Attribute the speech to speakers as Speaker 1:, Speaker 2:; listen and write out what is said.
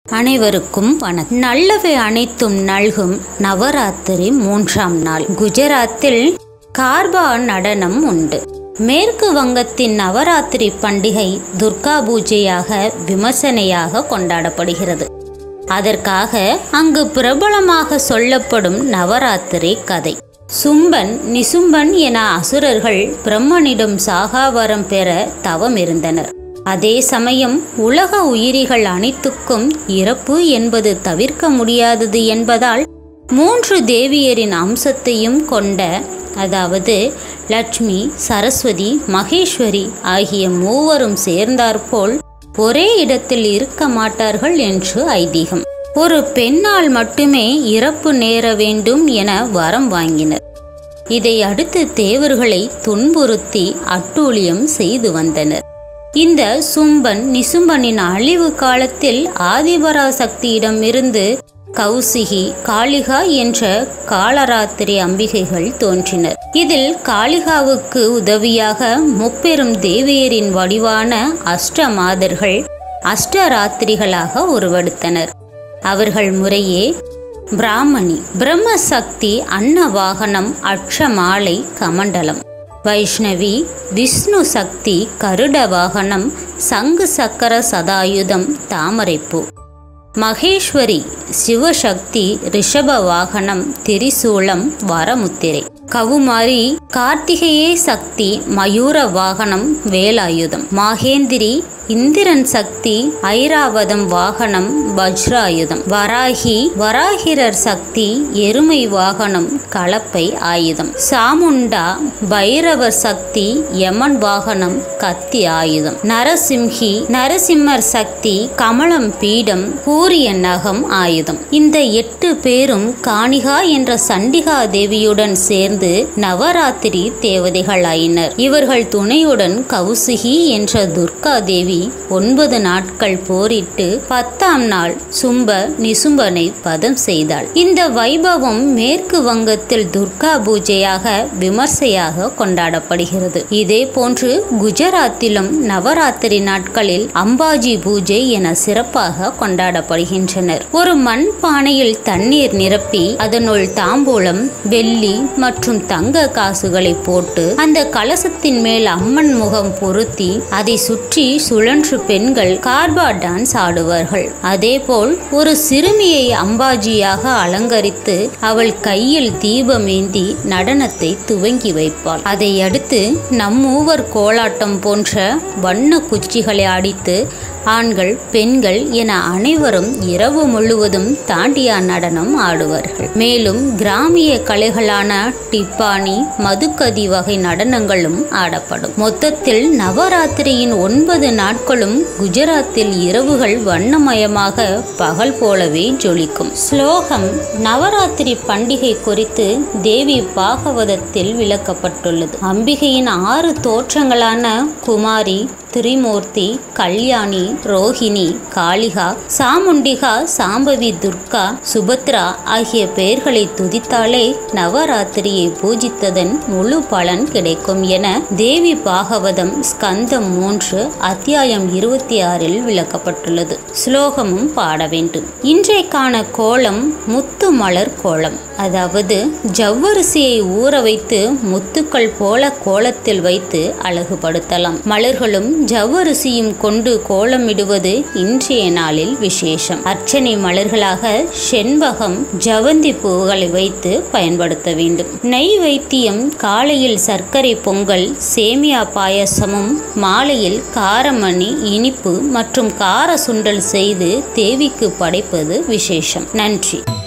Speaker 1: அனைவருக்கும் வணக்கம் நல்லவை அனைத்தும் நல்கும் நவராத்திரி மூன்றாம் நாள் குஜராத்தில் கார்பா நடனம் உண்டு மேற்கு வங்கத்தின் நவராத்திரி பண்டிகை துர்கா பூஜையாக விமர்சனையாக கொண்டாடப்படுகிறது அதற்காக அங்கு பிரபலமாக சொல்லப்படும் நவராத்திரி கதை சும்பன் நிசும்பன் என அசுரர்கள் பிரம்மனிடம் சாகாவரம் பெற தவம் இருந்தனர் அதே சமயம் உலக உயிரிகள் அனைத்துக்கும் இறப்பு என்பது தவிர்க்க முடியாதது என்பதால் மூன்று தேவியரின் அம்சத்தையும் கொண்ட அதாவது லட்சுமி சரஸ்வதி மகேஸ்வரி ஆகிய மூவரும் சேர்ந்தாற்போல் ஒரே இடத்தில் இருக்க மாட்டார்கள் என்று ஐதீகம் ஒரு பெண்ணால் மட்டுமே இறப்பு நேர வேண்டும் என வரம் வாங்கினர் இதை அடுத்து தேவர்களை துன்புறுத்தி அட்டூழியம் செய்து வந்தனர் இந்த சும்பன் நிசும்பனின் அழிவு காலத்தில் ஆதிபராசக்தியிடம் இருந்து கௌசிகி காளிகா என்ற காலராத்திரி அம்பிகைகள் தோன்றினர் இதில் காளிகாவுக்கு உதவியாக முப்பெரும் தேவியரின் வடிவான அஷ்டமாதர்கள் அஷ்டராத்திரிகளாக உருவெடுத்தனர் அவர்கள் முறையே பிராமணி பிரம்மசக்தி அன்னவாகனம் அட்சமாலை கமண்டலம் வைஷ்ணவி விஷ்ணு சக்தி கருட வாகனம் சங்கு சக்கர சதாயுதம் தாமரைப்பூ மகேஸ்வரி சிவசக்தி ரிஷப வாகனம் திரிசூலம் வரமுத்திரை கவுமாரி கார்த்திகேயே சக்தி மயூர வாகனம் வேலாயுதம் மாகேந்திரி இந்திரன் சக்தி ஐராவதம் வாகனம் வஜ்ராயுதம் வராகி வராகிரர் சக்தி எருமை வாகனம் கலப்பை ஆயுதம் சாமுண்டா பைரவர் சக்தி யமன் வாகனம் கத்தி ஆயுதம் நரசிம்ஹி நரசிம்மர் சக்தி கமலம் பீடம் கூரிய நகம் ஆயுதம் இந்த எட்டு பேரும் காணிகா என்ற சண்டிகா தேவியுடன் சேர்ந்து நவராத்திரி தேவதைகளாயினர் இவர்கள் துணையுடன் கௌசிகி என்ற துர்கா தேவி ஒன்பது நாட்கள் போரிட்டு பத்தாம் நாள் சும்ப நிசும்பனை பதம் செய்தாள் இந்த வைபவம் மேற்கு வங்கத்தில் துர்கா பூஜையாக விமர்சையாக கொண்டாடப்படுகிறது இதே போன்று குஜராத்திலும் நவராத்திரி நாட்களில் அம்பாஜி பூஜை என சிறப்பாக கொண்டாடப்படுகின்றனர் ஒரு மண் பானையில் தண்ணீர் நிரப்பி அதனுள் தாம்பூலம் வெள்ளி மற்றும் தங்க காசுகளை போட்டு அந்த கலசத்தின் மேல் அம்மன் முகம் பொருத்தி அதை சுற்றி சுழன்று பெண்கள் கார்பா டான்ஸ் ஆடுவார்கள் அதேபோல் ஒரு சிறுமியை அம்பாஜியாக அலங்கரித்து அவள் கையில் தீபமேந்தி நடனத்தை துவங்கி வைப்பாள் அதை அடுத்து நம்மூவர் கோலாட்டம் போன்ற வண்ண குச்சிகளை அடித்து ஆண்கள் பெண்கள் என அனைவரும் இரவு முழுவதும் தாண்டியா நடனம் ஆடுவார்கள் மேலும் கிராமிய கலைகளான டிப்பானி மதுக்கதி வகை நடனங்களும் ஆடப்படும் மொத்தத்தில் நவராத்திரியின் ஒன்பது நாட்களும் குஜராத்தில் இரவுகள் வண்ணமயமாக பகல் போலவே ஜொலிக்கும் ஸ்லோகம் நவராத்திரி பண்டிகை குறித்து தேவி பாகவதத்தில் விளக்கப்பட்டுள்ளது அம்பிகையின் ஆறு தோற்றங்களான குமாரி திரிமூர்த்தி கல்யாணி ரோஹிணி காளிகா சாமுண்டிகா சாம்பவி துர்கா சுபத்ரா ஆகிய பெயர்களை துதித்தாலே நவராத்திரியை பூஜித்ததன் முழு பலன் கிடைக்கும் என தேவி பாகவதம் ஸ்கந்தம் மூன்று அத்தியாயம் இருபத்தி ஆறில் விளக்கப்பட்டுள்ளது ஸ்லோகமும் பாட வேண்டும் இன்றைக்கான கோலம் முத்து மலர் கோலம் அதாவது ஜவ்வரிசியை ஊற வைத்து முத்துக்கள் போல கோலத்தில் வைத்து அழகுபடுத்தலாம் மலர்களும் ஜவ்வரிசியும் கொண்டு கோலமிடுவது இன்றைய நாளில் விசேஷம் அர்ச்சனை மலர்களாக செண்பகம் ஜவந்தி பூவுகளை வைத்து பயன்படுத்த வேண்டும் நெய் வைத்தியம் காலையில் சர்க்கரை பொங்கல் சேமியா பாயசமும் மாலையில் காரமணி இனிப்பு மற்றும் கார சுண்டல் செய்து தேவிக்கு படைப்பது விசேஷம் நன்றி